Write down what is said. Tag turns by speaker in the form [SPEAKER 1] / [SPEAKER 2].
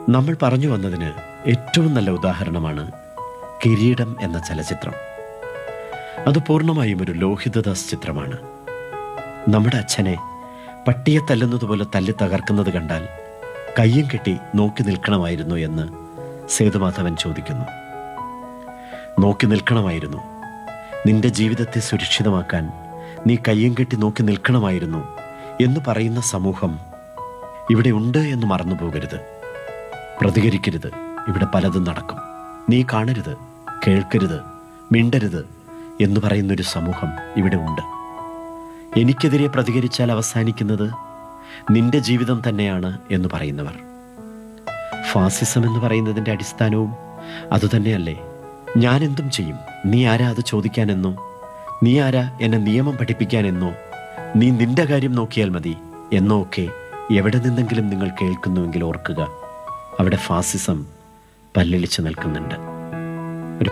[SPEAKER 1] നമ്മൾ പറഞ്ഞു വന്നതിന് ഏറ്റവും നല്ല ഉദാഹരണമാണ് കിരീടം എന്ന ചലച്ചിത്രം അത് പൂർണ്ണമായും ഒരു ലോഹിതദാസ് ചിത്രമാണ് നമ്മുടെ അച്ഛനെ പട്ടിയെ തല്ലുന്നതുപോലെ തല്ലി തകർക്കുന്നത് കണ്ടാൽ കയ്യും കെട്ടി നോക്കി നിൽക്കണമായിരുന്നു എന്ന് സേതുമാധവൻ ചോദിക്കുന്നു നോക്കി നിൽക്കണമായിരുന്നു നിന്റെ ജീവിതത്തെ സുരക്ഷിതമാക്കാൻ നീ കയ്യും കെട്ടി നോക്കി നിൽക്കണമായിരുന്നു എന്ന് പറയുന്ന സമൂഹം ഇവിടെ ഉണ്ട് എന്ന് മറന്നു പോകരുത് പ്രതികരിക്കരുത് ഇവിടെ പലതും നടക്കും നീ കാണരുത് കേൾക്കരുത് മിണ്ടരുത് എന്ന് പറയുന്നൊരു സമൂഹം ഇവിടെ ഉണ്ട് എനിക്കെതിരെ പ്രതികരിച്ചാൽ അവസാനിക്കുന്നത് നിന്റെ ജീവിതം തന്നെയാണ് എന്ന് പറയുന്നവർ ഫാസിസം എന്ന് പറയുന്നതിൻ്റെ അടിസ്ഥാനവും അതുതന്നെയല്ലേ ഞാൻ എന്തും ചെയ്യും നീ ആരാ അത് ചോദിക്കാനെന്നോ നീ ആരാ എന്നെ നിയമം പഠിപ്പിക്കാനെന്നോ നീ നിന്റെ കാര്യം നോക്കിയാൽ മതി എന്നോ ഒക്കെ എവിടെ നിന്നെങ്കിലും നിങ്ങൾ കേൾക്കുന്നുവെങ്കിൽ ഓർക്കുക അവിടെ ഫാസിസം പല്ലിളിച്ച് നിൽക്കുന്നുണ്ട്